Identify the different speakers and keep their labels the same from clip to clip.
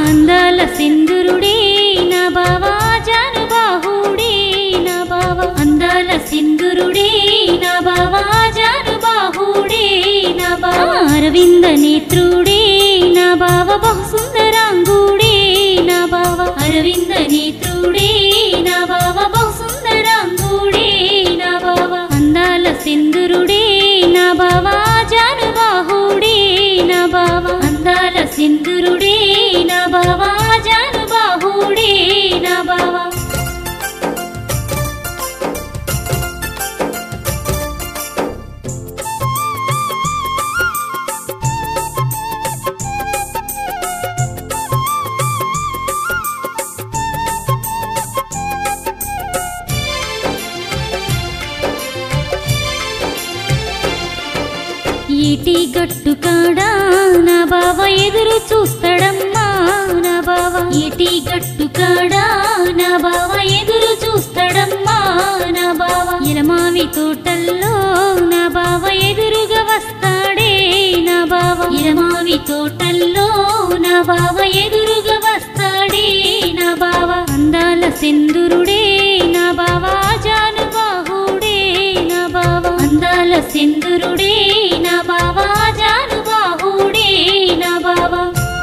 Speaker 1: అందాల సింధురుడే నా బావా జానుబాహుడే నా బావా అందాల సింధురుడే నా బావా జానుబాహుడే నా బావా అరవింద నేత్రుడే నా బావ బహు సుందరాంగుడే నా బావ అరవింద నేత్రుడే నా బావ బహు సుందరాంగుడే నా బావ అందాల సింధురుడే నా బావ జానుబాహుడే నా బావ అందాల సింధురుడే నా బావ జానుబాహుడే నా బావ ఈటి గట్టు కాడా నా బావ ఎదురు చూస్తాడమ్మా నా బావ ఈటి గట్టు కాడా నా బావ ఎదురు చూస్తాడమ్మా నా బావ ఇరమావి తోటల్లో నా బావ ఎదురుగా వస్తాడే నా బావ ఇరమావి తోటల్లో నా బావ ఎదురుగా వస్తాడే నా బావ అందాల సింధురుడే నా బావ జానుబాహుడే నా బావ అందాల సింధురుడే నా బావ జానుబాహుడే నా బావ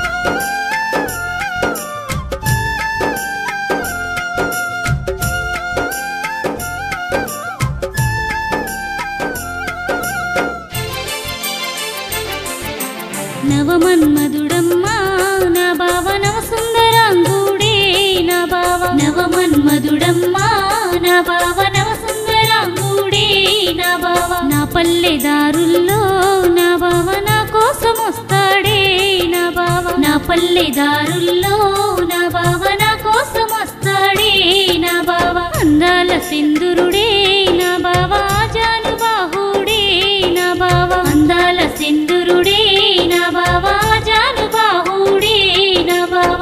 Speaker 1: నవమన్మధుడమ్మా నా బావ నవ సుందరాంగుడే నా బావ నవమన్మధుడమ్మా నా బావ నవ సుందరాంగుడే నా బావ నా పల్లెదారుల్లో నా బావ నా కోసం వస్తాడే నా బావ నా పల్లెదారుల్లో నా బావ నా కోసం వస్తాడే నా బావ అందాల సింధురుడే నా బావ జానుబాహుడే నా బావ అందాల సింధురుడే నా బావ జానుబాహుడే నా బావ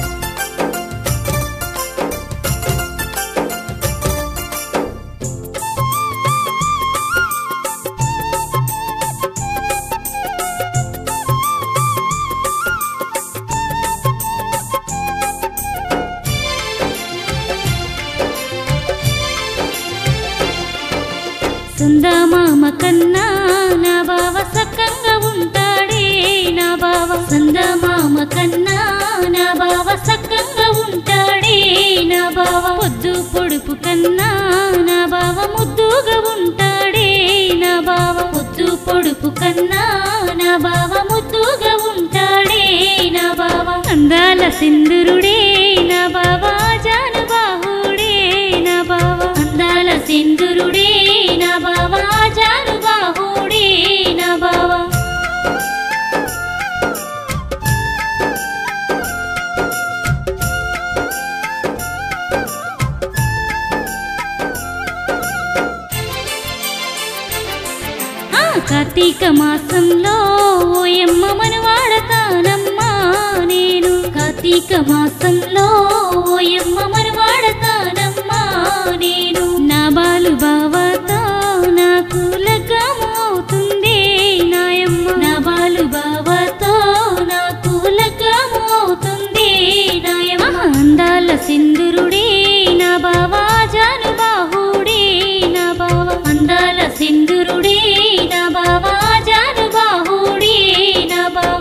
Speaker 1: సందమామ కన్నా నా బావ సక్కంగా ఉంటాడే నా బావ సందమామ కన్నా నా బావ సక్కంగా ఉంటాడే నా బావ పొద్దు పొడుపు కన్నా నా బావ ముద్దుగా ఉంటాడే నా బావ పొద్దు పొడుపు కన్నా నా బావ ముద్దుగా ఉంటాడే నా బావ అందాల సింధురుడే నా బావ జానుబాహుడే నా బావ అందాల సింధురుడే నా బావ జానుబాహుడే నా బావ ఆ కార్తీక మాసంలో ఓయమ్మ మనవాడతానమ్మా నేను కార్తీక మాసంలో ఓయమ్మ మనవాడతానమ్మా నేను నా బాలు బావతో నాకు లగ్గమవుతుంది నాయమ్మ నా బాలు బావతో నాకు లగ్గమవుతుంది నాయమ్మ అందాల సింధురుడే నా బావా జానుబాహుడే నా బావ అందాల సింధురుడే నా బావా జానుబాహుడే నా బావ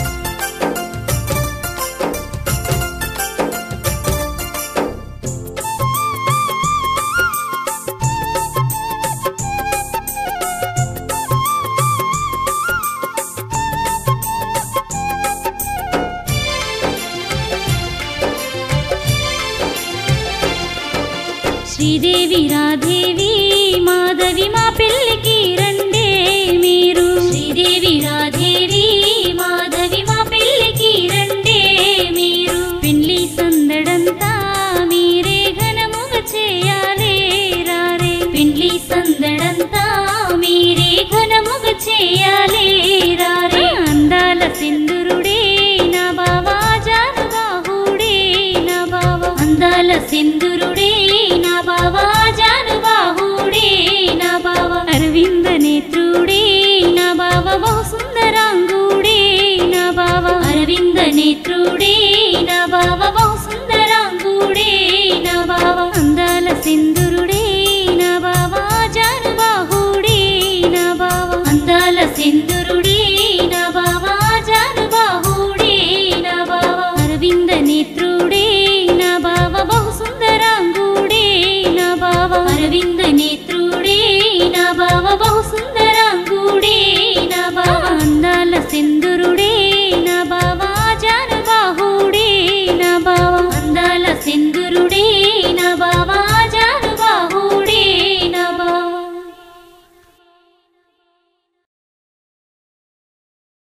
Speaker 1: శ్రీదేవి రాధేవి మాధవి మా పెళ్ళికి రండే మీరు శ్రీదేవి రాధేవి మాధవి మా పెళ్ళికి రండే మీరు పెళ్లి సందడంతా మీరే ఘనముగా చేయాలే రారే పెళ్లి సందడంతా మీరే ఘనముగా చేయాలే రారే అందాల సింధురుడే నా బావా జానుబాహుడే నా బావ అందాల సింధురుడే నా బావా జానుబాహుడే నా బావ అరవింద నేత్రుడే నా బావ బహు సుందరాంగుడే నా బావ అరవింద నేత్రుడే